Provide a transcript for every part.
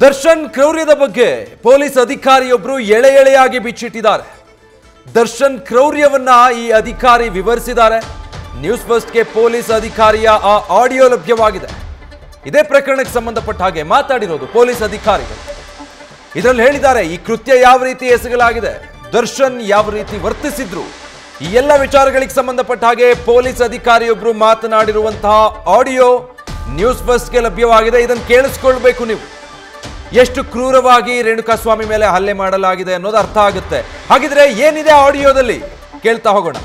ದರ್ಶನ್ ಕ್ರೌರ್ಯದ ಬಗ್ಗೆ ಪೊಲೀಸ್ ಅಧಿಕಾರಿಯೊಬ್ಬರು ಎಳೆ ಎಳೆಯಾಗಿ ಬಿಚ್ಚಿಟ್ಟಿದ್ದಾರೆ ದರ್ಶನ್ ಕ್ರೌರ್ಯವನ್ನ ಈ ಅಧಿಕಾರಿ ವಿವರಿಸಿದ್ದಾರೆ ನ್ಯೂಸ್ ಫಸ್ಟ್ಗೆ ಪೊಲೀಸ್ ಅಧಿಕಾರಿಯ ಆ ಆಡಿಯೋ ಲಭ್ಯವಾಗಿದೆ ಇದೇ ಪ್ರಕರಣಕ್ಕೆ ಸಂಬಂಧಪಟ್ಟ ಹಾಗೆ ಮಾತಾಡಿರೋದು ಪೊಲೀಸ್ ಅಧಿಕಾರಿಗಳು ಇದರಲ್ಲಿ ಹೇಳಿದ್ದಾರೆ ಈ ಕೃತ್ಯ ಯಾವ ರೀತಿ ಎಸಗಲಾಗಿದೆ ದರ್ಶನ್ ಯಾವ ರೀತಿ ವರ್ತಿಸಿದ್ರು ಈ ಎಲ್ಲ ವಿಚಾರಗಳಿಗೆ ಸಂಬಂಧಪಟ್ಟ ಹಾಗೆ ಪೊಲೀಸ್ ಅಧಿಕಾರಿಯೊಬ್ಬರು ಮಾತನಾಡಿರುವಂತಹ ಆಡಿಯೋ ನ್ಯೂಸ್ ಫಸ್ಟ್ಗೆ ಲಭ್ಯವಾಗಿದೆ ಇದನ್ನು ಕೇಳಿಸ್ಕೊಳ್ಬೇಕು ನೀವು ಎಷ್ಟು ಕ್ರೂರವಾಗಿ ರೇಣುಕಾಸ್ವಾಮಿ ಮೇಲೆ ಹಲ್ಲೆ ಮಾಡಲಾಗಿದೆ ಅನ್ನೋದು ಅರ್ಥ ಆಗುತ್ತೆ ಹಾಗಿದ್ರೆ ಏನಿದೆ ಆಡಿಯೋದಲ್ಲಿ ಕೇಳ್ತಾ ಹೋಗೋಣ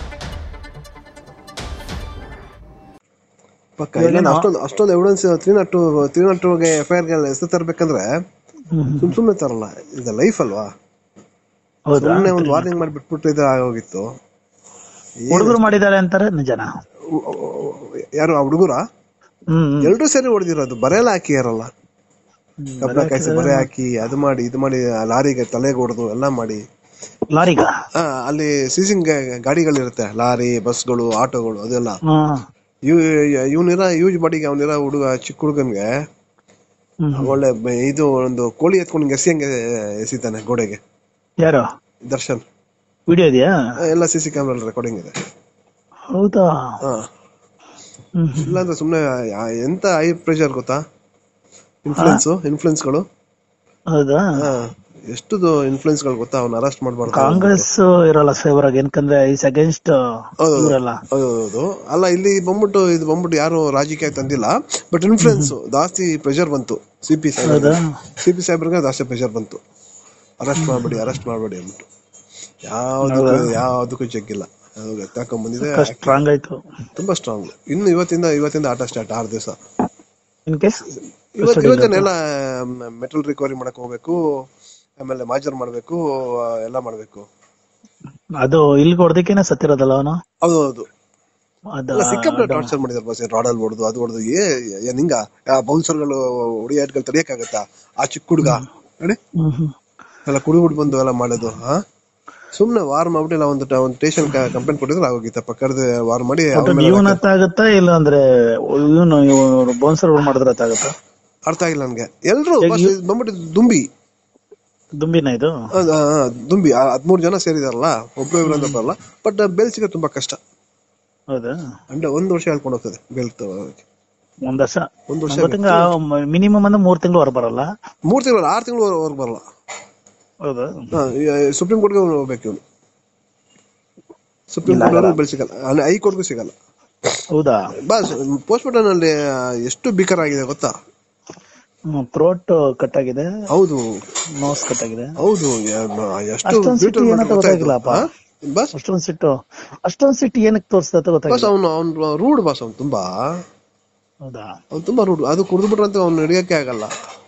ಪಕ್ಕ ಇಲ್ಲ ಅಷ್ಟೊಂದು ಅಷ್ಟೊಂದು evidence three not two three not ಟೂಗೆ ಎಫ್ ಐ ಆರ್ ಹೆಸರು ತರಬೇಕಂದ್ರೆ ಸುಮ್ ಸುಮ್ನೆ ತರಲ್ಲ ಇದು ಲೈಫ್ ಅಲ್ವಾ ಹೌದಾ ಸುಮ್ನೆ ಒಂದು ವಾರ್ನಿಂಗ್ ಮಾಡಿ ಬಿಟ್ಬಿಟ್ಟು ಇದು ಆಗೋಗಿತ್ತು ಹುಡುಗರು ಮಾಡಿದ್ದಾರೆ ಅಂತಾರೆ ನಿಜನಾ ಉ- ಉ- ಯಾರು ಆ ಹುಡುಗರ ಹ್ಮ್ ಹ್ಮ್. ಎಲ್ರೂ ಸೇರಿ ಹೊಡೆದಿರೋದು ಬರೆಲ್ಲ ಹಾಕಿಯಾರಲ್ಲ ಕಬ್ಬಣ ಕಾಯಿಸಿ ಬರೆ ಹಾಕಿ ಅದು ಮಾಡಿ ಇದು ಮಾಡಿ ಆ ಲಾರಿಗೆ ತಲೆಗೆ ಹೊಡೆದು ಎಲ್ಲ ಮಾಡಿ ಲಾರಿಗ ಆ, ಅಲ್ಲಿ ಸೀಸಿಂಗ್ ಗಾಡಿಗಳಿರುತ್ತೆ ಲಾರಿ ಬಸ್ಗಳು ಆಟೋಗಳು ಅದೆಲ್ಲ ಹ್ಮ್ ಇವ್ ಇವನಿರ ಯೂಸ್ ಬಾಡಿಗೆ ಅವನಿರ ಹುಡುಗ ಚಿಕ್ಕ ಹುಡುಗನ್ಗೆ ಹ್ಮ್. ಒಳ್ಳೆ ಬ- ಇದು ಒಂದು ಕೋಳಿ ಎತ್ಕೊಂಡು ಎಸಿಯಂಗೆ ಎಸಿತಾನೆ ಗೋಡೆಗೆ ಯಾರು ದರ್ಶನ್ ವಿಡಿಯೋ ಇದೆಯಾ ಎಲ್ಲ ಸಿ ಸಿ ಕ್ಯಾಮ್ರಾ ರೆಕಾರ್ಡಿಂಗ್ ಇದೆ ಹೌದಾ ಹಾ ಹ್ಮ್ ಹ್ಮ್. ಇಲ್ಲಾಂದ್ರೆ ಸುಮ್ನೆ ಆ- ಎಂತ ಹೈ ಪ್ರೆಷರ್ ಗೊತ್ತಾ ಇನ್ಫ್ಲುಯೆನ್ಸ್ ಇನ್ಫ್ಲುಯೆನ್ಸ್ಗಳು ಹೌದಾ ಹಾ ಎಷ್ಟು ಇನ್ಫ್ಲುಯೆನ್ಸ್ ಗಳು ಗೊತ್ತಾ ಅವ್ನ ಅರೆಸ್ಟ್ ಮಾಡ್ಬಾರ್ದು ಕಾಂಗ್ರೆಸ್ ಇರಲ್ಲ ಫೇವರ್ ಆಗಿ ಏನಕಂದ್ರೆ ಇಸ್ ಅಗೇನ್ಸ್ಟ್ ಹೌದು. ಇವರಲ್ಲ ಹೌದು ಅಲ್ಲ ಇಲ್ಲಿ ಬಂದ್ಬಿಟ್ಟು ಇದು ಬಂದ್ಬಿಟ್ಟು ಯಾರು ರಾಜಕೀಯ ತಂದಿಲ್ಲ ಬಟ್ ಇನ್ಫ್ಲುಯೆನ್ಸ್ ಜಾಸ್ತಿ ಪ್ರೆಷರ್ ಬಂತು ಸಿ ಪಿ ಹೌದಾ ಸಿ ಪಿ ಸಾಹೇಬ್ರಿಗೆ ಜಾಸ್ತಿ ಪ್ರೆಷರ್ ಬಂತು ಅರೆಸ್ಟ್ ಮಾಡ್ಬೇಡಿ ಅರೆಸ್ಟ್ ಮಾಡ್ಬೇಡಿ ಅಂದ್ಬಿಟ್ಟು ಯಾವ್ದಕ್ಕೂ ಯಾವ್ದಕ್ಕೂ ಜಗ್ಗಿಲ್ಲ ಎತ್ತಾಕೊಂಡ್ ಬಂದಿದೆ ಸ್ಟ್ರಾಂಗ್ ಆಯ್ತು ತುಂಬಾ ಸ್ಟ್ರಾಂಗ್ ಇನ್ನು ಇವತ್ತಿಂದ ಇವತ್ತಿಂದ ಆಟ ಸ್ಟಾರ್ಟ್ ಆರು ದಿವಸ ಇನ್ ಕೇಸ್ ಇವತ್ತು ಇವತ್ತನ್ನೆಲ್ಲ ಮೆಟಲ್ ರಿಕವರಿ ಮಾಡಕ್ ಹೋಗ್ಬೇಕು ಆಮೇಲೆ ಮಾಜರ್ ಮಾಡ್ಬೇಕು ಆ, ಎಲ್ಲ ಮಾಡ್ಬೇಕು ಅದು ಇಲ್ಲಿ ಹೊಡೆದಕ್ಕೇನೆ ಸತ್ತಿರೋದಲ್ಲ ಅವನು ಹೌದು ಹೌದು ಅದ ಎಲ್ಲ ಸಿಕ್ಕಾಪಟ್ಟೆ ಟಾರ್ಚರ್ ಮಾಡಿದಾರೆ ಬಸ್ ರಾಡಲ್ ಹೊಡೆದು ಅದು ಹೊಡೆದು ಏ ಏನ್ ಹಿಂಗ ಬೌನ್ಸರ್ಗಳು ಹೊಡಿಯಾಟ್ಗಳು ತಡಿಯಕ್ಕಾಗತ್ತಾ ಆ ಚಿಕ್ಕ ಹುಡುಗ ನೋಡಿ ಹ್ಮ್ ಹ್ಮ್ ಎಲ್ಲ ಕುಡಿ ಬಿಟ್ಟು ಬಂದು ಎಲ್ಲ ಮಾಡೋದು ಹಾ ಸುಮ್ನೆ ವಾರ್ ಮಾಡ್ಬಿಟ್ಟು ಇಲ್ಲ ಒಂದು ಟ- ಒಂದು ಸ್ಟೇಷನ್ ಕಂಪ್ಲೇಂಟ್ ಕೊಟ್ಟಿದ್ರೆ ಆಗೋಗಿತ್ತಪ್ಪ ಕರೆದು ವಾರ್ ಮಾಡಿ ಅವ್ರ ಮೇಲೆ ಇವನ್ ಹತ್ತಾಗತ್ತಾ ಇಲ್ಲ ಅಂದ್ರೆ ಇವನು ಇವ್ರು ಬೋನ್ಸರ್ ಮಾಡಿದ್ರೆ ಹತ್ತಾಗತ್ತಾ ಅರ್ಥ ಆಗಿಲ್ಲ ನನ್ಗೆ ಎಲ್ರು ಬಸ್ ಬಂದ್ಬಿಟ್ಟು ದುಂಬಿ ದುಂಬಿನ ಇದು ಅದ್- ಆ, ಆ, ದುಂಬಿ ಆ ಹದ್ಮೂರ್ ಜನ ಸೇರಿದಾರಲ್ಲ ಒಬ್ರು ಇಬ್ರು ಅಂತ ಬರಲ್ಲ ಬಟ್ ಬೇಲ್ ಸಿಗೋದು ತುಂಬಾ ಕಷ್ಟ ಹೌದಾ ಅಂದ್ರೆ ಒಂದ್ ವರ್ಷ ಹೇಳ್ಕೊಂಡು ಹೋಗ್ತದೆ ಬೇಲ್ ತಗೊಳಕ್ಕೆ. ಒಂದ್ ವರ್ಷ ಒಂದ್ ವರ್ಷ ಒಂಬತ್ತು ತಿಂಗಳ ಮಿನಿಮಮ್ ಅಂದ್ರೆ ಮೂರ್ ತಿಂಗಳು ಹೊರ ಬರಲ್ಲ ಮೂರ್ ತಿಂಗಳು ಆರ್ ತಿಂಗಳು ವರ್ಗ ಬರಲ್ಲ ಹೌದಾ ಸುಪ್ರೀಂ ಕೋರ್ಟ್ಗೆ ಹೋಗ್ಬೇಕು ಇವನು ಸುಪ್ರೀಂ ಕೋರ್ಟ್ ಬೆಲ್ ಸಿಗಲ್ಲ ಅಂದ್ರೆ ಹೈಕೋರ್ಟ್ಗೂ ಸಿಗಲ್ಲ ಹೌದಾ ಬಸ್ ಪೋಸ್ಟ್ ಮಾರ್ಟಮ್ ಅಲ್ಲಿ ಆ, ಎಷ್ಟು ಭೀಕರ ಆಗಿದೆ ಗೊತ್ತಾ ಥ್ರೋಟ್ ಕಟ್ ಆಗಿದೆ ಹೌದು ನೋಸ್ ಕಟ್ ಆಗಿದೆ ಹೌದು ಯ- ಮ- ಎಷ್ಟು ಅಷ್ಟೊಂದ್ ಸಿಟ್ಟು brutal ಏನಂತ ಮಾಡ್ತಾರೆ ಗೊತ್ತಾಗಿಲ್ಲಪ್ಪ. ಹಾ? ಬಸ್ ಅಷ್ಟೊಂದ್ ಸಿಟ್ಟು ಅಷ್ಟೊಂದ್ ಸಿಟ್ಟು ಏನಕ್ಕೆ ತೋರಿಸ್ತದ ಬಸ್ ಗೊತ್ತಾಗಿಲ್ಲ ಅವನು ಅವ್ನು ರೂಡ್ ಬಸ್ ಅವ್ನು ತುಂಬಾ ಹೌದಾ ಅವ್ನು ತುಂಬಾ ರೂಡ್ ಅದು ಕುಡಿದು ಬಿಟ್ರಂತ ಅವ್ನು ಹಿಡಿಯಕ್ಕೆ ಆಗಲ್ಲ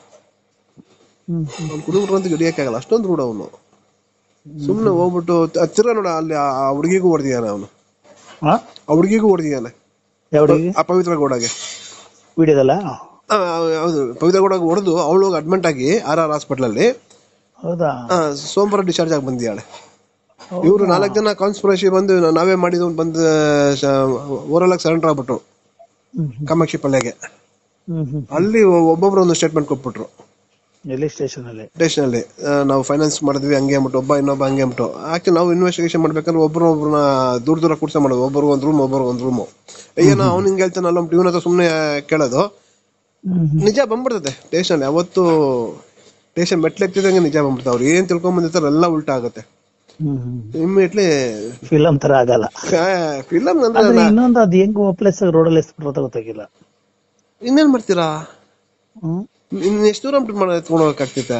ಹ್ಮ್ ಅವ್ನು ಕುಡಿದು ಬಿಟ್ರಂತ ಹಿಡಿಯಕ್ಕೆ ಆಗಲ್ಲ ಅಷ್ಟೊಂದು ರೂಡ್ ಅವನು ಸುಮ್ನೆ ಹೋಗ್ಬಿಟ್ಟು ತ- ತಿರ್ಗಾ ನೋಡ ಅಲ್ಲಿ ಆ ಹುಡುಗಿಗೂ ಹೊಡೆದಿದ್ದಾನೆ ಅವನು ಹಾ ಆ ಹುಡುಗಿಗೂ ಹೊಡೆದಿದ್ದಾನೆ ಯಾವ್ರಿಗೆ ಆ ಪವಿತ್ರ ಗೌಡಗೆ ವಿಡಿಯೋದಲ್ಲ ಆ, ಹೌದು ಪವಿತ್ರ ಗೌಡಗೆ ಹೊಡೆದು ಅವಳು ಹೋಗಿ ಅಡ್ಮಿಟ್ ಆಗಿ ಆರ್ ಆರ್ ಹಾಸ್ಪಿಟಲ್ ಅಲ್ಲಿ ಹೌದಾ ಆ, ಸೋಮವಾರ ಡಿಸ್ಚಾರ್ಜ್ ಆಗಿ ಬಂದಿದ್ದಾಳೆ ಇವರು ನಾಲ್ಕು ಜನ ಕಾನ್ಸ್ಪಿರಸಿ ಬಂದು ನಾ- ನಾವೇ ಮಾಡಿದ್ವು ಅಂತ ಬಂದು ಓರಲ್ ಆಗಿ ಸರೆಂಡರ್ ಆಗ್ಬಿಟ್ರು ಹ್ಮ್ ಕಾಮಾಕ್ಷಿ ಪಲ್ಯಗೆ ಹ್ಮ್ ಹ್ಮ್ ಅಲ್ಲಿ ಒಬ್ಬೊಬ್ರು ಒಂದು ಸ್ಟೇಟ್ಮೆಂಟ್ ಕೊಟ್ಬಿಟ್ರು ಎಲ್ಲಿ ಸ್ಟೇಷನ್ ಅಲ್ಲಿ ಸ್ಟೇಷನ್ ಅಲ್ಲಿ ಆ, ನಾವು ಫೈನಾನ್ಸ್ ಮಾಡಿದ್ವಿ ಹಂಗೆ ಅಂದ್ಬಿಟ್ಟು ಒಬ್ಬ ಇನ್ನೊಬ್ಬ ಹಂಗೆ ಅಂದ್ಬಿಟ್ಟು ಆಕ್ಚುಲಿ ನಾವು ಇನ್ವೆಸ್ಟಿಗೇಷನ್ ಮಾಡ್ಬೇಕಂದ್ರೆ ಒಬ್ರು ಒಬ್ರನ್ನ ದೂರ ದೂರ ಕೂಡ್ಸ ಮಾಡೋದು ಒಬ್ಬರು ಒಂದ್ ರೂಮ್ ಒಬ್ಬರು ಒಂದ್ ರೂಮ್ ಏನೋ ಅವ್ನು ಹಿಂಗೆ ಹೇಳ್ತಾನಲ್ಲ ಅಂದ್ಬಿಟ್ಟು ಇವನ ಹತ್ರ ಸುಮ್ಮನೆ ಕೇಳೋದು ಹ್ಮ್ ಹ್ಮ್ ನಿಜ ಬಂದ್ಬಿಡ್ತದೆ ಸ್ಟೇಷನ್ ಯಾವತ್ತು ಸ್ಟೇಷನ್ ಮೆಟ್ಲೆಕ್ತಿದಂಗೆ ನಿಜ ಬಂದ್ಬಿಡ್ತಾವೆ ಅವ್ರು ಏನ್ ತಿಳ್ಕೊಂಡ್ ಬಂದಿರ್ತಾರೆ ಎಲ್ಲ ಉಲ್ಟಾ ಆಗುತ್ತೆ ಹ್ಮ್ ಹ್ಮ್ ಇಮಿಡಿಯೇಟ್ಲಿ ಫಿಲಂ ತರ ಆಗಲ್ಲ ಫಿಲಮ್ ಅಂದ್ರೆ ಆದ್ರೆ ಇನ್ನೊಂದು ಅದ್ ಹೆಂಗ್ ಓಪ್ಲೆಸ್ ರೋಡಲ್ಲಿ ಎಸ್ಬಿಟ್ರು ಅಂತ ಗೊತ್ತಾಗಿಲ್ಲ ಇನ್ನೇನ್ ಮಾಡ್ತೀರಾ ಹ್ಮ್ ಇನ್ ಎಷ್ಟು ದೂರ ಮಾಡಿ ಎತ್ಕೊಂಡು ಹೋಗಕ್ಕಾಗ್ತೈತೆ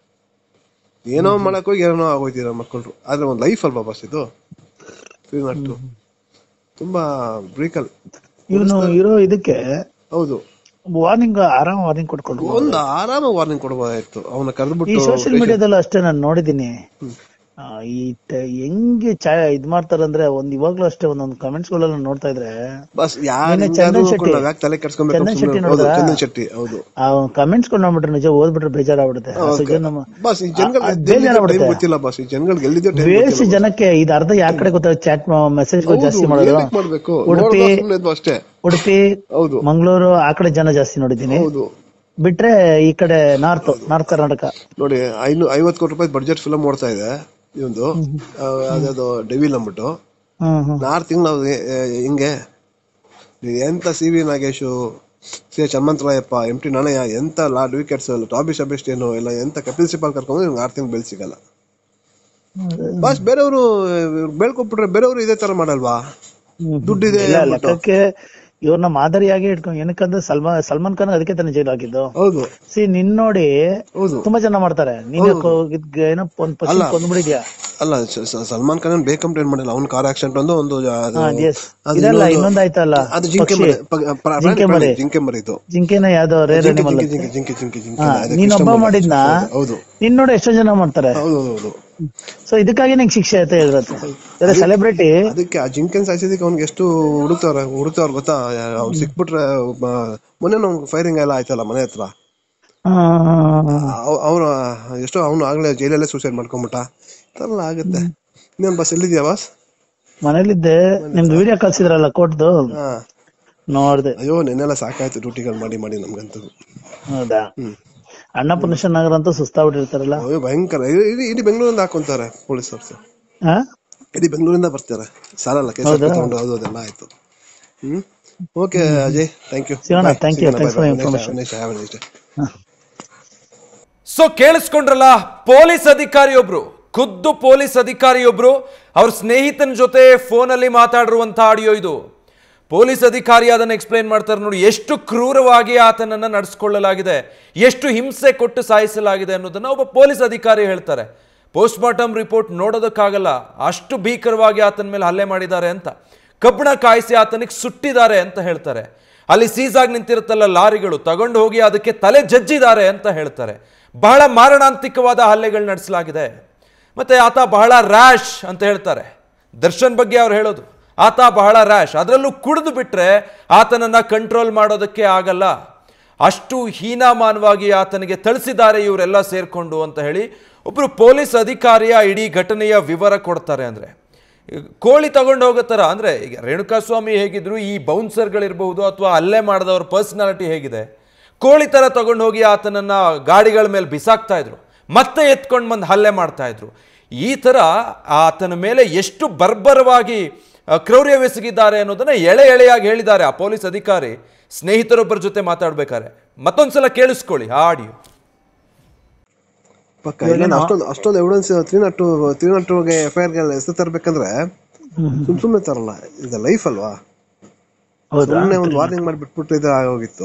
ಏನೋ ಮಾಡಕ್ ಹೋಗಿ ಏನೋ ಆಗೋಯ್ತೀರ ಮಕ್ಕಳು ಆದ್ರೆ ಒಂದ್ ಲೈಫ್ ಅಲ್ವಾ ಬಸ್ ಇದು Three not two. ತುಂಬಾ ಬ್ರೀಕಲ್ ಇವನು ಇರೋ ಇದಕ್ಕೆ ಹೌದು ವಾರ್ನಿಂಗ್ ಆರಾಮ ವಾರ್ನಿಂಗ್ ಕೊಟ್ಕೊಂಡು ಒಂದ್ ಆರಾಮ ವಾರ್ನಿಂಗ್ ಕೊಡಬಹುದಾಯ್ತು ಅವನ ಈ ಕರೆದ್ಬಿಟ್ಟು ಸೋಶಿಯಲ್ ಮೀಡಿಯಾದಲ್ಲೂ ಅಷ್ಟೇ ನಾನು ನೋಡಿದೀನಿ ಆ, ಈ ಟ- ಹೆಂಗೆ ಚಾ ಇದ್ ಮಾಡ್ತಾರಂದ್ರೆ ಒಂದ್ ಇವಾಗ್ಲೂ ಅಷ್ಟೇ ಒಂದೊಂದ್ ಕಮೆಂಟ್ಸ್ ಗಳೆಲ್ಲ ನೋಡ್ತಾ ಇದ್ರೆ ಬಸ್ ಯಾರು ನಿನ್ನೆ ಚಂದನ್ ಶೆಟ್ಟಿ. ಯಾಕೆ ತಲೆ ಕೆಡ್ಸ್ಕೊಬೇಕು ಚಂದನ್ ಶೆಟ್ಟಿ ಸುಮ್ನೆ- ಹೌದು ನೋಡಿದ್ರಾ? ಚಂದನ್ ಶೆಟ್ಟಿ ಹೌದು ಆ ಕಮೆಂಟ್ಸ್ ಕೊಂಡು ನೋಡ್ಬಿಟ್ರೆ ನಿಜ ಓದ್ಬಿಟ್ರೆ ಬೇಜಾರಾಗ್ಬಿಡುತ್ತೆ ಅಷ್ಟು ಜನ ಬಸ್ ಈ ಜನಗಳಿಗೆ ಆ- ಆ ಬೇಜಾರಾಗ್ಬಿಡುತ್ತೆ. ಗೊತ್ತಿಲ್ಲ ಬಸ್ ಈ ಜನಗಳಿಗೆ ಎಲ್ಲಿದೆ ಟೈಮ್ ಬೇಸಿ ಜನಕ್ಕೆ ಇದು ಅರ್ಧ ಯಾವ ಕಡೆ ಗೊತ್ತಾಗ ಚಾಟ್ ಮೆಸೇಜ್ ಜಾಸ್ತಿ ಮಾಡೋದು ಮಾಡ್ಬೇಕು ಉಡುಪಿ ನೋಡ್ದೋ ಸುಮ್ನೆ ಇದ್ವು ಅಷ್ಟೇ ಉಡುಪಿ ಹೌದು ಮಂಗಳೂರು ಆ ಕಡೆ ಜನ ಜಾಸ್ತಿ ನೋಡಿದ್ದೀನಿ ಹೌದು ಬಿಟ್ರೆ ಈ ಕಡೆ ನಾರ್ತ್ ನಾರ್ತ್ ಕರ್ನಾಟಕ ನೋಡಿ ಐನೂ ಐವತ್ತು ಕೋಟಿ ರೂಪಾಯಿ ಬಡ್ಜೆಟ್ ಫಿಲಮ್ ಓಡ್ತಾ ಇದೆ ಇವಂದು ಅದ್ಯಾವ್ದು ಡೆವಿಲ್ ಅಂದ್ಬಿಟ್ಟು ಹ್ಮ್ ಹ್ಮ್ ಆರು ತಿಂಗಳು ನಾವು ಹಿಂಗೆ ನೀವ್ ಎಂತ C V Nagesh C H Hanumantharayappa M T Nanaiah ಎಂತ ಲಾರ್ಡ್ ವಿಕೆಟ್ಸ್ ಟಾಬಿ ಸಬೆಸ್ಟೇನು ಎಲ್ಲ ಎಂತ ಕಪಿಲ್ ಸಿಪಾಲ್ ಕರ್ಕೊಂಡು ನಿಮ್ಗೆ ಆರು ತಿಂಗಳು ಬೆಳೆ ಸಿಗಲ್ಲ ಬಾಸ್ ಬೇರೆಯವರು ಬೆಳ್ಕೊಟ್ಬಿಟ್ರೆ ಬೇರೆಯವರು ಇದೇ ತರ ಮಾಡಲ್ವಾ ಹ್ಮ್. ದುಡ್ಡಿದೆ ಇಲ್ಲ, ಅಂದ್ಬಿಟ್ಟು. ಲೆಕ್ಕಕ್ಕೆ ಇವ್ರನ್ನ ಮಾದರಿಯಾಗಿ ಇಟ್ಕೊಂಡು ಏನಕ್ಕಂದ್ರೆ ಸಲ್ಮಾನ್ ಸಲ್ಮಾನ್ ಖಾನ್ ಅದಕ್ಕೆ ತಾನೇ ಜೈಲ್ ಹಾಕಿದ್ದು ಹೌದು ಸಿ ನಿನ್ ನೋಡಿ ಹೌದು ತುಂಬಾ ಜನ ಮಾಡ್ತಾರೆ ನೀನ್ ಯಾಕೋ ಇದ್ ಏನೋ ಒಂದ್ ಪರ್ಸನ್ ಕೊಂದ್ಬಿಡಿದ್ಯಾ ಅಲ್ಲ ಸ- ಸ- ಸಲ್ಮಾನ್ ಖಾನ್ ಬೇಕಂಪ್ಲೇಂಟ್ ಮಾಡಿಲ್ಲ ಅವ್ನ ಕಾರ್ ಆಕ್ಸಿಡೆಂಟ್ ಒಂದು ಒಂದು ಅದು- ಹಾ, yes. ಅದು ಇದಲ್ಲ ಇನ್ನೊಂದು- ಇನ್ನೊಂದ್ ಆಯ್ತಲ್ಲ ಅದು ಜಿಂಕೆ ಪಕ್ಷಿ. ಮರಿ ಪ- ಪ್ರ- ಪ್ರಾಣಿ- ಜಿಂಕೆ ಪ್ರಾಣಿ, ಮರಿ. ಜಿಂಕೆ ಮರಿದು ಜಿಂಕೆನ ಯಾವ್ದೋ ರೇರ್ ಜಿಂಕೆ ಅನಿಮಲ್ ಜಿಂಕೆ ಜಿಂಕೆ ಜಿಂಕೆ ಜಿಂಕೆ ಹಾ ಅದಕ್ಕೆ ನೀನ್ ಇಷ್ಟ ಒಬ್ಬ ಬಂದ- ಮಾಡಿದ್ನ ಹೌದು ನಿನ್ ನೋಡಿ ಎಷ್ಟೋ ಜನ ಮಾಡ್ತಾರೆ ಹೌದು ಹೌದು ಹೌದು ಸೊ ಇದಕ್ಕಾಗಿ ನಿಂಗೆ ಶಿಕ್ಷೆ ಆಯ್ತಾ ಹೇಳಿರತ್ತೆ ಸೆಲೆಬ್ರಿಟಿ ಅದಕ್ಕೆ ಆ ಜಿಂಕೆನ್ ಸಾಯಿಸಿದಕ್ಕೆ ಅವ್ನಿಗೆ ಎಷ್ಟು ಹುಡುಕ್ತವ್ರ ಹುಡುಕ್ತವ್ರ ಗೊತ್ತಾ ಅವ್ನು ಸಿಕ್ಬಿಟ್ರೆ ಮ- ಮೊನ್ನೆ ಅವ್ನು ಫೈರಿಂಗ್ ಎಲ್ಲ ಆಯ್ತಲ್ಲ ಮನೆ ಹತ್ರ ಅವನು ಎಷ್ಟೋ ಅವನು ಆಗ್ಲೇ ಜೈಲಲ್ಲೇ ಸೂಸೈಡ್ ಮಾಡ್ಕೊಂಬಿಟ್ಟ ಈ ಥರ ಎಲ್ಲ ಆಗುತ್ತೆ ಇನ್ನೇನು ಬಸ್ ಎಲ್ಲಿದ್ಯಾ ಬಾಸ್ ಮನೇಲಿದ್ದೆ ನಿಮ್ದು ವಿಡಿಯೋ ಕಳ್ಸಿದ್ರಲ್ಲ ಕೋಟ್ದು ಹಾ ನೋಡ್ದೆ ಅಯ್ಯೋ ನೆನ್ನೆಲ್ಲ ಸಾಕಾಯ್ತು ಡ್ಯೂಟಿಗಳು ಮಾಡಿ ಮಾಡಿ ನಮ್ಗಂತೂ ಹೌದಾ ಹ್ಮ್ ಅನ್ನಪೂರ್ಣೇಶ್ವರ ನಗರ ಅಂತೂ ಸುಸ್ತಾಗ್ಬಿಟ್ಟಿರ್ತಾರಲ್ಲ ಅಯ್ಯೋ ಭಯಂಕರ ಇಡೀ- ಇಡೀ ಇಡೀ ಬೆಂಗಳೂರಿಂದ ಹಾಕೊಂತಾರೆ ಪೊಲೀಸರ್ಸ್ ಹಾ ಇಡೀ ಬೆಂಗಳೂರಿಂದ ಬರ್ತಾರೆ ಸಾಲಲ್ಲ ಕೇಸ್ ತಗೊಂಡು ಅದು ಅದೆಲ್ಲ ಆಯ್ತು hmm okay Ajay thank you ಸಿಗೋಣ, thank you, thanks for the information. ಹಾ. ಸೊ ಕೇಳಿಸ್ಕೊಂಡ್ರಲ್ಲ ಪೊಲೀಸ್ ಅಧಿಕಾರಿಯೊಬ್ರು ಖುದ್ದು ಪೊಲೀಸ್ ಅಧಿಕಾರಿಯೊಬ್ರು ಅವ್ರ ಸ್ನೇಹಿತನ ಜೊತೆ ಫೋನಲ್ಲಿ ಮಾತಾಡಿರುವಂತ ಆಡಿಯೋ ಇದು ಪೊಲೀಸ್ ಅಧಿಕಾರಿ ಅದನ್ನು ಎಕ್ಸ್ಪ್ಲೈನ್ ಮಾಡ್ತಾರೆ ನೋಡಿ ಎಷ್ಟು ಕ್ರೂರವಾಗಿ ಆತನನ್ನ ನಡೆಸ್ಕೊಳ್ಳಲಾಗಿದೆ ಎಷ್ಟು ಹಿಂಸೆ ಕೊಟ್ಟು ಸಾಯಿಸಲಾಗಿದೆ ಅನ್ನೋದನ್ನ ಒಬ್ಬ ಪೊಲೀಸ್ ಅಧಿಕಾರಿ ಹೇಳ್ತಾರೆ ಪೋಸ್ಟ್ ಮಾರ್ಟಮ್ ರಿಪೋರ್ಟ್ ನೋಡೋದಕ್ಕಾಗಲ್ಲ ಅಷ್ಟು ಭೀಕರವಾಗಿ ಆತನ ಮೇಲೆ ಹಲ್ಲೆ ಮಾಡಿದ್ದಾರೆ ಅಂತ ಕಬ್ಬಣ ಕಾಯಿಸಿ ಆತನಿಗೆ ಸುಟ್ಟಿದ್ದಾರೆ ಅಂತ ಹೇಳ್ತಾರೆ ಅಲ್ಲಿ ಸೀಸ್ ಆಗಿ ನಿಂತಿರುತ್ತಲ್ಲ ಲಾರಿಗಳು ತಗೊಂಡು ಹೋಗಿ ಅದಕ್ಕೆ ತಲೆ ಜಜ್ಜಿದ್ದಾರೆ ಅಂತ ಹೇಳ್ತಾರೆ ಬಹಳ ಮಾರಣಾಂತಿಕವಾದ ಹಲ್ಲೆಗಳು ನಡೆಸಲಾಗಿದೆ ಮತ್ತೆ ಆತ ಬಹಳ ರ್ಯಾಶ್ ಅಂತ ಹೇಳ್ತಾರೆ ದರ್ಶನ್ ಬಗ್ಗೆ ಅವ್ರು ಹೇಳೋದು ಆತ ಬಹಳ ರ್ಯಾಶ್ ಅದರಲ್ಲೂ ಕುಡಿದು ಬಿಟ್ರೆ ಆತನನ್ನ ಕಂಟ್ರೋಲ್ ಮಾಡೋದಕ್ಕೆ ಆಗಲ್ಲ ಅಷ್ಟು ಹೀನಾಮಾನವಾಗಿ ಆತನಿಗೆ ಥಳಿಸಿದ್ದಾರೆ ಇವರೆಲ್ಲ ಸೇರ್ಕೊಂಡು ಅಂತ ಹೇಳಿ ಒಬ್ರು ಪೊಲೀಸ್ ಅಧಿಕಾರಿಯ ಇಡೀ ಘಟನೆಯ ವಿವರ ಕೊಡ್ತಾರೆ ಅಂದ್ರೆ ಕೋಳಿ ತಗೊಂಡು ಹೋಗೋ ಥರ ಅಂದ್ರೆ ಈಗ ರೇಣುಕಾಸ್ವಾಮಿ ಹೇಗಿದ್ರು ಈ ಬೌನ್ಸರ್ಗಳಿರ್ಬಹುದು ಅಥವಾ ಅಲ್ಲೇ ಮಾಡಿದವ್ರ ಪರ್ಸನಾಲಿಟಿ ಹೇಗಿದೆ ಕೋಳಿ ಥರ ತಗೊಂಡು ಹೋಗಿ ಆತನನ್ನ ಗಾಡಿಗಳ ಮೇಲೆ ಬಿಸಾಕ್ತಾ ಇದ್ರು ಮತ್ತೆ ಎತ್ಕೊಂಡು ಬಂದು ಹಲ್ಲೆ ಮಾಡ್ತಾ ಇದ್ರು ಈ ಥರ ಆತನ ಮೇಲೆ ಎಷ್ಟು ಬರ್ಬರವಾಗಿ ಆ, ಕ್ರೌರ್ಯವೆಸಗಿದ್ದಾರೆ ಅನ್ನೋದನ್ನ ಎಳೆ ಎಳೆಯಾಗಿ ಹೇಳಿದ್ದಾರೆ ಆ ಪೊಲೀಸ್ ಅಧಿಕಾರಿ ಸ್ನೇಹಿತರೊಬ್ಬರ ಜೊತೆ ಮಾತಾಡ್ಬೇಕಾದ್ರೆ ಮತ್ತೊಂದ್ಸಲ ಕೇಳಿಸ್ಕೊಳ್ಳಿ ಆ ಆಡಿಯೋ ಪಕ್ಕ ಇಲ್ಲ ಅಷ್ಟೊಂದು ಅಷ್ಟೊಂದು evidence three not two three not ಟೂಗೆ ಎಫ್ ಐ ಆರ್ ಹೆಸರು ತರಬೇಕಂದ್ರೆ ಸುಮ್ ಸುಮ್ನೆ ತರಲ್ಲ ಇದು ಲೈಫ್ ಅಲ್ವಾ ಹೌದಾ ಸುಮ್ನೆ ಒಂದು ವಾರ್ನಿಂಗ್ ಮಾಡಿ ಬಿಟ್ಬಿಟ್ಟು ಇದು ಆಗೋಗಿತ್ತು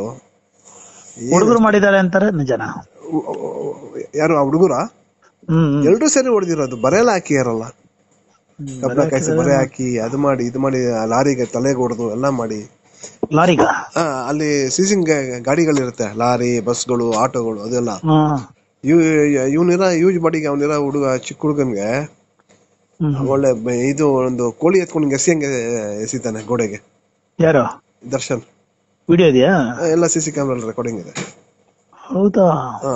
ಹುಡುಗರು ಮಾಡಿದ್ದಾರೆ ಅಂತಾರೆ ನಿಜನ ಉ- ಉ- ಯಾರು ಆ ಹುಡುಗರ ಹ್ಮ್ ಹ್ಮ್. ಎಲ್ರೂ ಸೇರಿ ಹೊಡೆದಿರೋದು ಬರೆಲ್ಲ ಹಾಕಿಯಾರಲ್ಲ ಕಬ್ಬಣ ಕಾಯಿಸಿ ಬರೆ ಹಾಕಿ ಅದು ಮಾಡಿ ಇದು ಮಾಡಿ ಆ ಲಾರಿಗೆ ತಲೆಗೆ ಹೊಡೆದು ಎಲ್ಲ ಮಾಡಿ ಲಾರಿಗ ಆ, ಅಲ್ಲಿ ಸೀಸಿಂಗ್ ಗಾಡಿಗಳಿರುತ್ತೆ ಲಾರಿ ಬಸ್ಗಳು ಆಟೋಗಳು ಅದೆಲ್ಲ ಹಾ ಇವ್ ಇವನಿರ ಯೂಜ್ ಬಾಡಿಗೆ ಅವನಿರ ಹುಡುಗ ಚಿಕ್ಕ ಹುಡುಗನ್ಗೆ ಹ್ಮ್ ಒಳ್ಳೆ ಬ- ಇದು ಒಂದು ಕೋಳಿ ಎತ್ಕೊಂಡು ಎಸಿಯಂಗೆ ಎಸಿತಾನೆ ಗೋಡೆಗೆ ಯಾರು ದರ್ಶನ್ ವಿಡಿಯೋ ಇದೆಯಾ ಆ, ಎಲ್ಲ ಸಿ ಸಿ ಕ್ಯಾಮ್ರಾ ರೆಕಾರ್ಡಿಂಗ್ ಇದೆ ಹೌದಾ ಹಾ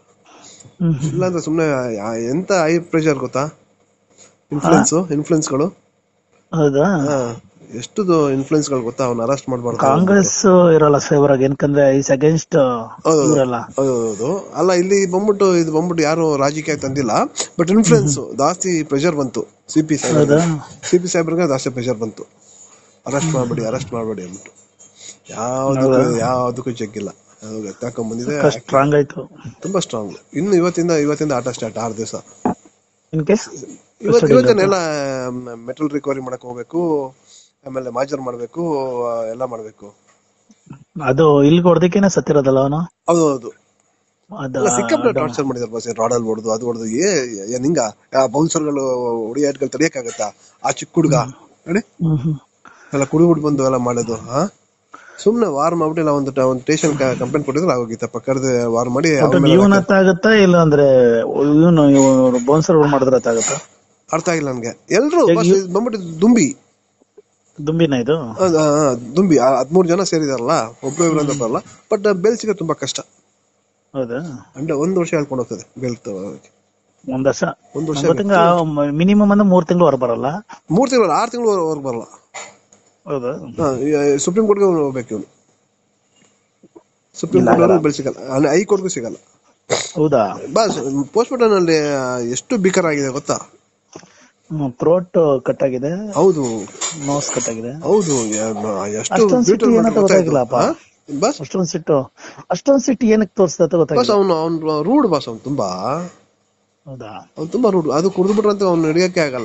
ಹ್ಮ್ ಇಲ್ಲಾಂದ್ರೆ ಸುಮ್ನೆ ಆ- ಎಂತ ಹೈ ಪ್ರೆಷರ್ ಗೊತ್ತಾ ಇನ್ಫ್ಲುಯೆನ್ಸ್ ಇನ್ಫ್ಲುಯೆನ್ಸ್ಗಳು ಹೌದಾ ಹಾ ಎಷ್ಟುದು ಇನ್ಫ್ಲುಯೆನ್ಸ್ ಗಳು ಗೊತ್ತಾ ಅವ್ನ ಅರೆಸ್ಟ್ ಮಾಡ್ಬಾರ್ದು ಕಾಂಗ್ರೆಸ್ ಇರಲ್ಲ ಫೇವರ್ ಆಗಿ ಏನಕಂದ್ರೆ ಇಸ್ ಅಗೇನ್ಸ್ಟ್ ಹೌದು. ಇವರಲ್ಲ ಹೌದು ಅಲ್ಲ ಇಲ್ಲಿ ಬಂದ್ಬಿಟ್ಟು ಇದು ಬಂದ್ಬಿಟ್ಟು ಯಾರು ರಾಜಕೀಯ ತಂದಿಲ್ಲ ಬಟ್ ಇನ್ಫ್ಲುಯೆನ್ಸ್ ಜಾಸ್ತಿ ಪ್ರೆಷರ್ ಬಂತು ಸಿ ಪಿ ಸಾಹೇಬ್ ಹೌದಾ ಸಿ ಪಿ ಸಾಹೇಬ್ರಿಗೆ ಜಾಸ್ತಿ ಪ್ರೆಷರ್ ಬಂತು ಅರೆಸ್ಟ್ ಮಾಡ್ಬೇಡಿ ಅರೆಸ್ಟ್ ಮಾಡ್ಬೇಡಿ ಅಂದ್ಬಿಟ್ಟು ಯಾವ್ದಕ್ಕೂ ಯಾವ್ದಕ್ಕೂ ಜಗ್ಗಿಲ್ಲ ಎತ್ತಾಕೊಂಡ್ ಬಂದಿದೆ ಸ್ಟ್ರಾಂಗ್ ಆಯ್ತು ತುಂಬಾ ಸ್ಟ್ರಾಂಗ್ ಇನ್ನು ಇವತ್ತಿಂದ ಇವತ್ತಿಂದ ಆಟ ಸ್ಟಾರ್ಟ್ ಆರು ದಿವಸ ಇನ್ ಕೇಸ್ ಇವತ್ತು ಇವತ್ತನ್ನೆಲ್ಲ ಮೆಟಲ್ ರಿಕವರಿ ಮಾಡಕ್ ಹೋಗ್ಬೇಕು ಆಮೇಲೆ ಮಾಜರ್ ಮಾಡ್ಬೇಕು ಆ, ಎಲ್ಲ ಮಾಡ್ಬೇಕು ಅದು ಇಲ್ಲಿ ಹೊಡೆದಕ್ಕೇನೆ ಸತ್ತಿರೋದಲ್ಲ ಅವನು ಹೌದು ಹೌದು ಅದ ಎಲ್ಲ ಸಿಕ್ಕಾಪಟ್ಟೆ ಟಾರ್ಚರ್ ಮಾಡಿದಾರೆ ಬಸ್ ರಾಡಲ್ ಹೊಡೆದು ಅದು ಹೊಡೆದು ಏ ಏನ್ ಹಿಂಗ ಬೌನ್ಸರ್ಗಳು ಹೊಡಿಯಾಟ್ಗಳು ತಡಿಯಕ್ಕಾಗತ್ತಾ ಆ ಚಿಕ್ಕ ಹುಡುಗ ನೋಡಿ ಹ್ಮ್ ಹ್ಮ್ ಎಲ್ಲ ಕುಡಿ ಹುಡ್ ಬಂದು ಎಲ್ಲ ಮಾಡೋದು ಹಾ ಸುಮ್ನೆ ವಾರ್ ಮಾಡ್ಬಿಟ್ಟು ಇಲ್ಲ ಒಂದು ಟ- ಒಂದು ಸ್ಟೇಷನ್ ಕಂಪ್ಲೇಂಟ್ ಕೊಟ್ಟಿದ್ರೆ ಆಗೋಗಿತ್ತಪ್ಪ ಕರೆದು ವಾರ್ ಮಾಡಿ ಅವ್ರ ಮೇಲೆ ಇವನ್ ಹತ್ತಾಗತ್ತಾ ಇಲ್ಲ ಅಂದ್ರೆ ಇವನು ಇವ್ರು ಬೋನ್ಸರ್ ಮಾಡಿದ್ರೆ ಹತ್ತಾಗತ್ತಾ ಅರ್ಥ ಆಗಿಲ್ಲ ನನ್ಗೆ ಎಲ್ರು ಬಸ್ ಬಂದ್ಬಿಟ್ಟು ದುಂಬಿ ದುಂಬಿನ ಇದು ಅದ್- ಆ, ಆ, ದುಂಬಿ ಆ ಹದ್ಮೂರ್ ಜನ ಸೇರಿದಾರಲ್ಲ ಒಬ್ರು ಇಬ್ರು ಅಂತ ಬರಲ್ಲ ಬಟ್ ಬೇಲ್ ಸಿಗೋದು ತುಂಬಾ ಕಷ್ಟ ಹೌದಾ ಅಂದ್ರೆ ಒಂದ್ ವರ್ಷ ಹೇಳ್ಕೊಂಡು ಹೋಗ್ತದೆ ಬೇಲ್ ತಗೊಳಕ್ಕೆ. ಒಂದ್ ವರ್ಷ ಒಂದ್ ವರ್ಷ ಒಂಬತ್ತು ತಿಂಗಳ ಮಿನಿಮಮ್ ಅಂದ್ರೆ ಮೂರ್ ತಿಂಗಳು ಹೊರ ಬರಲ್ಲ ಮೂರ್ ತಿಂಗಳು ಆರ್ ತಿಂಗಳು ವರ್ಗ ಬರಲ್ಲ ಹೌದಾ ಸುಪ್ರೀಂ ಕೋರ್ಟ್ಗೆ ಹೋಗ್ಬೇಕು ಇವನು ಸುಪ್ರೀಂ ಕೋರ್ಟ್ ಅವ್ರಿಗೆ ಬೆಲ್ ಸಿಗಲ್ಲ ಅಂದ್ರೆ ಹೈಕೋರ್ಟ್ಗೂ ಸಿಗಲ್ಲ ಹೌದಾ ಬಸ್ ಪೋಸ್ಟ್ ಮಾರ್ಟಮ್ ಅಲ್ಲಿ ಎಷ್ಟು ಭೀಕರ ಆಗಿದೆ ಗೊತ್ತಾ ಥ್ರೋಟ್ ಕಟ್ ಆಗಿದೆ ಹೌದು ನೋಸ್ ಕಟ್ ಆಗಿದೆ ಹೌದು ಯ- ಎಷ್ಟು ಅಷ್ಟೊಂದ್ ಸಿಟ್ಟು brutal ಏನಂತ ಮಾಡಿದ್ರು ಗೊತ್ತಾಗಿಲ್ಲಪ್ಪ. ಗೊತ್ತಾಯ್ತು? ಹಾ? ಬಸ್ ಅಷ್ಟೊಂದ್ ಸಿಟ್ಟು ಅಷ್ಟೊಂದ್ ಸಿಟ್ಟು ಏನಕ್ಕೆ ತೋರಿಸ್ತದೆ ಬಸ್ ಗೊತ್ತಾಗಿಲ್ಲ ಅವನು ಅವ್ನು ರೂಡ್ ಬಸ್ ಅವ್ನು ತುಂಬಾ ಹೌದಾ ಅವ್ನು ತುಂಬಾ ರೂಡ್ ಅದು ಕುಡಿದು ಬಿಟ್ರಂತ ಅವ್ನು ಹಿಡಿಯಕ್ಕೆ ಆಗಲ್ಲ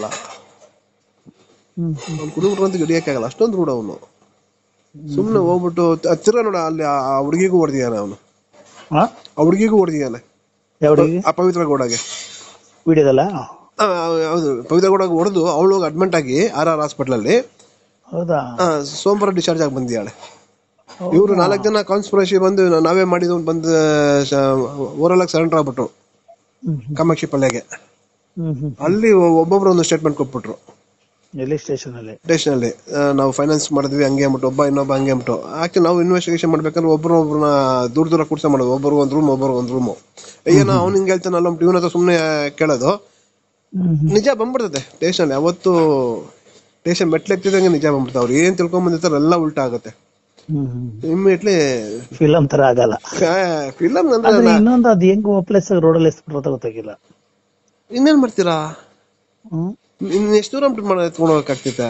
ಹ್ಮ್ ಅವ್ನು ಕುಡಿದು ಬಿಟ್ರಂತ ಹಿಡಿಯಕ್ಕೆ ಆಗಲ್ಲ ಅಷ್ಟೊಂದು ರೂಡ್ ಅವನು ಸುಮ್ನೆ ಹೋಗ್ಬಿಟ್ಟು ತ- ತಿರ್ಗಾ ನೋಡ ಅಲ್ಲಿ ಆ ಹುಡುಗಿಗೂ ಹೊಡೆದಿದ್ದಾನೆ ಅವನು ಹಾ ಆ ಹುಡುಗಿಗೂ ಹೊಡೆದಿದ್ದಾನೆ ಯಾವ ಹುಡುಗಿ ಆ ಪವಿತ್ರ ಗೌಡಗೆ ವಿಡಿಯೋದಲ್ಲ ಆ, ಹೌದು ಪವಿತ್ರ ಗೌಡಗೆ ಹೊಡೆದು ಅವಳು ಅಡ್ಮಿಟ್ ಆಗಿ ಆರ್ ಆರ್ ಹಾಸ್ಪಿಟಲ್ ಅಲ್ಲಿ ಹೌದಾ ಆ, ಸೋಮವಾರ ಡಿಸ್ಚಾರ್ಜ್ ಆಗಿ ಬಂದಿದ್ದಾಳೆ ಇವರು ನಾಲ್ಕು ಜನ ಕಾನ್ಸ್ಪಿರಸಿ ಬಂದು ನಾ- ನಾವೇ ಮಾಡಿದ್ದು ಅಂತ ಬಂದು ಓರಲ್ ಆಗಿ ಸರೆಂಡರ್ ಆಗ್ಬಿಟ್ರು ಹ್ಮ್ ಕಾಮಾಕ್ಷಿ ಪಲ್ಯಗೆ ಹ್ಮ್ ಹ್ಮ್ ಅಲ್ಲಿ ಒಬ್ಬೊಬ್ರು ಒಂದು ಸ್ಟೇಟ್ಮೆಂಟ್ ಕೊಟ್ಬಿಟ್ರು ಎಲ್ಲಿ ಸ್ಟೇಷನ್ ಅಲ್ಲಿ ಸ್ಟೇಷನ್ ಅಲ್ಲಿ ಆ, ನಾವು ಫೈನಾನ್ಸ್ ಮಾಡಿದ್ವಿ ಹಂಗೆ ಅಂದ್ಬಿಟ್ಟು ಒಬ್ಬ ಇನ್ನೊಬ್ಬ ಹಂಗೆ ಅಂದ್ಬಿಟ್ಟು ಆಕ್ಚುಲಿ ನಾವು ಇನ್ವೆಸ್ಟಿಗೇಷನ್ ಮಾಡ್ಬೇಕಾದ್ರೆ ಒಬ್ರು ಒಬ್ರನ್ನ ದೂರ ದೂರ ಕೂರ್ಸ ಮಾಡೋದು ಒಬ್ಬರು ಒಂದ್ ರೂಮ್ ಒಬ್ಬರು ಒಂದ್ ರೂಮು ಏನೋ ಅವ್ನು ಹಿಂಗೆ ಹೇಳ್ತಾನಲ್ಲ ಅಂದ್ಬಿಟ್ಟು ಇವನ ಹತ್ರ ಸುಮ್ಮನೆ ಕೇಳೋದು ಹ್ಮ್ ಹ್ಮ್ ನಿಜ ಬಂದ್ಬಿಡ್ತದೆ ಸ್ಟೇಷನ್ ಯಾವತ್ತು ಸ್ಟೇಷನ್ ಮೆಟ್ಲೆಕ್ತಿದಂಗೆ ನಿಜ ಬಂದ್ಬಿಡ್ತಾವೆ ಅವ್ರು ಏನ್ ತಿಳ್ಕೊಂಡ್ ಬಂದಿರ್ತಾರೆ ಎಲ್ಲ ಉಲ್ಟಾ ಆಗುತ್ತೆ ಹ್ಮ್ ಹ್ಮ್ ಇಮಿಡಿಯೇಟ್ಲಿ ಫಿಲಂ ತರ ಆಗಲ್ಲ ಫಿಲಮ್ ಆದ್ರೆ ಅಂದ್ರೆ ಇನ್ನೊಂದು ಅದ್ ಹೆಂಗ್ ಪ್ಲೇಸ್ ರೋಡಲ್ಲಿ ಎಸ್ಬಿಟ್ರು ಅಂತ ಗೊತ್ತಾಗಿಲ್ಲ ಇನ್ನೇನ್ ಮಾಡ್ತೀರಾ ಹ್ಮ್ ಇನ್ ಎಷ್ಟು ದೂರ ಮಾಡ ಎತ್ಕೊಂಡು ಹೋಗಕ್ಕಾಗ್ತೈತೆ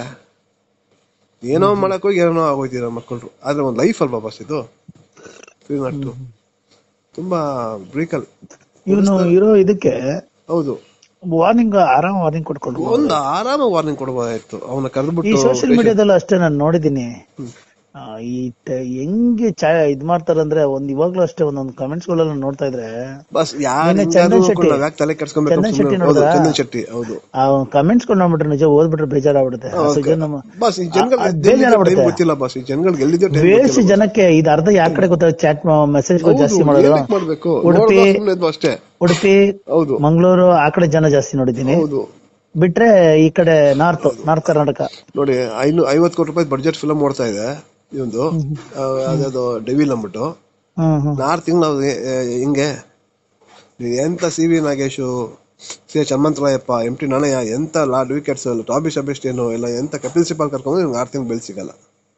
ಏನೋ ಮಾಡಕ್ ಹೋಗಿ ಏನೋ ಆಗೋಯ್ತೀರ ಮಕ್ಕಳು ಆದ್ರೆ ಒಂದ್ ಲೈಫ್ ಅಲ್ವಾ ಬಸ್ ಇದು ಶ್ರೀನಾಥ್ ತುಂಬಾ ಬ್ರೀಕಲ್ ಇವನು ಇರೋ ಇದಕ್ಕೆ ಹೌದು ವಾರ್ನಿಂಗ್ ಆರಾಮ ವಾರ್ನಿಂಗ್ ಕೊಟ್ಕೊಂಡು ಒಂದ್ ಆರಾಮ ವಾರ್ನಿಂಗ್ ಕೊಡ್ಬೋದಾಯ್ತು ಅವನ ಈ ಕರೆದ್ಬಿಟ್ಟು ಸೋಶಿಯಲ್ ಮೀಡಿಯಾದಲ್ಲೂ ಅಷ್ಟೇ ನಾನು ನೋಡಿದೀನಿ ಆ, ಈ ಟ- ಹೆಂಗೆ ಚಾ ಇದ್ ಮಾಡ್ತಾರಂದ್ರೆ ಒಂದ್ ಇವಾಗ್ಲೂ ಅಷ್ಟೇ ಒಂದೊಂದು ಕಮೆಂಟ್ಸ್ ಗಳೆಲ್ಲ ನೋಡ್ತಾ ಇದ್ರೆ ಬಸ್ ಯಾರು ಮೊನ್ನೆ ಚಂದನ್ ಶೆಟ್ಟಿ. ಯಾಕೆ ತಲೆ ಕೆಡ್ಸ್ಕೊಬೇಕು ಚಂದನ್ ಶೆಟ್ಟಿ ಸುಮ್ನೆ- ಹೌದು ನೋಡಿದ್ರಾ? ಚಂದನ್ ಶೆಟ್ಟಿ ಹೌದು ಆ ಕಮೆಂಟ್ಸ್ ಕೊಂಡು ನೋಡ್ಬಿಟ್ರೆ ನಿಜ ಓದ್ಬಿಟ್ರೆ ಬೇಜಾರಾಗ್ಬಿಡುತ್ತೆ ಅಷ್ಟು ಜನ ಬಸ್ ಈ ಜನಗಳಿಗೆ ಆ- ಆ ಬೇಜಾರಾಗ್ಬಿಡುತ್ತೆ. ಟೈಮ್ ಗೊತ್ತಿಲ್ಲ ಬಸ್ ಈ ಜನಗಳಿಗೆ ಎಲ್ಲಿದೆ ಟೈಮ್ ಬೇಸಿ ಜನಕ್ಕೆ ಇದು ಅರ್ಧ ಯಾವ ಕಡೆ ಗೊತ್ತಾಗ ಚಾಟ್ ಮೆಸೇಜ್ ಜಾಸ್ತಿ ಮಾಡೋದು ಮಾಡ್ಬೇಕು ಉಡುಪಿ ನೋಡ್ಬೇಕು ಸುಮ್ನೆ ಇದ್ವು ಅಷ್ಟೇ ಉಡುಪಿ ಹೌದು ಮಂಗಳೂರು ಆ ಕಡೆ ಜನ ಜಾಸ್ತಿ ನೋಡಿದೀನಿ ಹೌದು ಬಿಟ್ರೆ ಈ ಕಡೆ ನಾರ್ತ್ ನಾರ್ತ್ ಕರ್ನಾಟಕ ನೋಡಿ ಐನು ಐವತ್ ಕೋಟಿ ರೂಪಾಯಿ ಬಡ್ಜೆಟ್ ಫಿಲಮ್ ಓಡ್ತಾ ಇದೆ ಇವಂದು ಅದ್ಯಾವ್ದು ಡೆವಿಲ್ ಅಂದ್ಬಿಟ್ಟು ಹ್ಮ್ ಹ್ಮ್ ಆರು ತಿಂಗಳು ನಾವು ಹಿಂಗೆ ನೀವ್ ಎಂತ C V Nagesh C H Hanumantharayappa M T Nanaiah ಎಂತ ಲಾ ಅಡ್ವೊಕೇಟ್ಸ್ ಟಾಬಿ ಸಬೆಸ್ಟೇನು ಇಲ್ಲ ಎಂತ ಕಪಿಲ್ ಸಿಪಾಲ್ ಕರ್ಕೊಂಡು ನಿಮ್ಗೆ ಆರು ತಿಂಗಳು ಬೆಲ್ ಸಿಗಲ್ಲ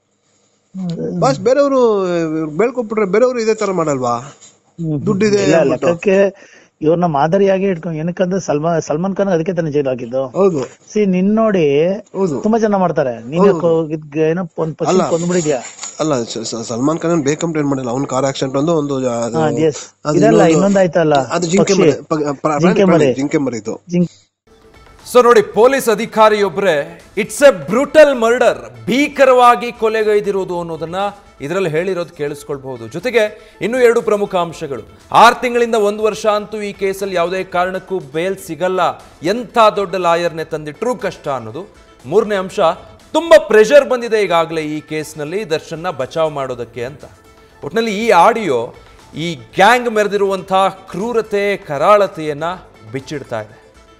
ಬಸ್ ಬೇರೆಯವರು ಬೆಳ್ಕೊಟ್ಬಿಟ್ರೆ ಬೇರೆಯವರು ಇದೇ ತರ ಮಾಡಲ್ವಾ ಹ್ಮ್. ದುಡ್ಡಿದೆ ಇಲ್ಲ ಅಂದ್ಬಿಟ್ಟು. ಲೆಕ್ಕಕ್ಕೆ ಇವ್ರನ್ನ ಮಾದರಿಯಾಗಿ ಇಟ್ಕೊಂಡು ಏನಕ್ಕಂದ್ರೆ ಸಲ್ಮಾನ್ ಸಲ್ಮಾನ್ ಖಾನ್ ಅದಕ್ಕೆ ತಾನೇ ಜೈಲ್ ಹಾಕಿದ್ದು ಹೌದು ಸಿ ನಿನ್ ನೋಡಿ ಹೌದು ತುಂಬಾ ಜನ ಮಾಡ್ತಾರೆ ನೀನ್ ಯಾಕೋ ಇದ್ ಏನೋ ಒಂದ್ ಪರ್ಸನ್ ಕೊಂದ್ಬಿಡಿದ್ಯಾ ಅಲ್ಲ ಸ- ಸ- ಸಲ್ಮಾನ್ ಖಾನ್ ಬೇಕ್ ಕಂಪ್ಲೇಂಟ್ ಮಾಡಿಲ್ಲ ಅವ್ನ ಕಾರ್ ಆಕ್ಸಿಡೆಂಟ್ ಒಂದು ಒಂದು ಅದು- ಹಾ yes ಅದು ಇದಲ್ಲ ಇನ್ನೊಂದು- ಇನ್ನೊಂದಾಯ್ತಲ್ಲ ಅದು ಜಿಂಕೆ ಪಕ್ಷಿ. ಮರಿ ಪ- ಪ್ರ- ಪ್ರಾಣಿ- ಜಿಂಕೆ ಪ್ರಾಣಿ, ಮರಿ. ಜಿಂಕೆ ಮರಿದು ಜಿಂಕ್ ಸೊ ನೋಡಿ ಪೊಲೀಸ್ ಅಧಿಕಾರಿಯೊಬ್ಬರೇ ಇಟ್ಸ್ ಎ ಬ್ರೂಟಲ್ ಮರ್ಡರ್ ಭೀಕರವಾಗಿ ಕೊಲೆಗೈದಿರುವುದು ಅನ್ನೋದನ್ನ ಇದರಲ್ಲಿ ಹೇಳಿರೋದು ಕೇಳಿಸ್ಕೊಳ್ಬಹುದು ಜೊತೆಗೆ ಇನ್ನೂ ಎರಡು ಪ್ರಮುಖ ಅಂಶಗಳು ಆರು ತಿಂಗಳಿಂದ ಒಂದು ವರ್ಷ ಅಂತೂ ಈ ಕೇಸಲ್ಲಿ ಯಾವುದೇ ಕಾರಣಕ್ಕೂ ಬೇಲ್ ಸಿಗಲ್ಲ ಎಂಥ ದೊಡ್ಡ ಲಾಯರ್ನೆ ತಂದಿಟ್ರೂ ಕಷ್ಟ ಅನ್ನೋದು ಮೂರನೇ ಅಂಶ ತುಂಬ ಪ್ರೆಷರ್ ಬಂದಿದೆ ಈಗಾಗಲೇ ಈ ಕೇಸ್ನಲ್ಲಿ ದರ್ಶನ್ನ ಬಚಾವ್ ಮಾಡೋದಕ್ಕೆ ಅಂತ ಒಟ್ಟಿನಲ್ಲಿ ಈ ಆಡಿಯೋ ಈ ಗ್ಯಾಂಗ್ ಮೆರೆದಿರುವಂಥ ಕ್ರೂರತೆ ಕರಾಳತೆಯನ್ನ ಬಿಚ್ಚಿಡ್ತಾ ಇದೆ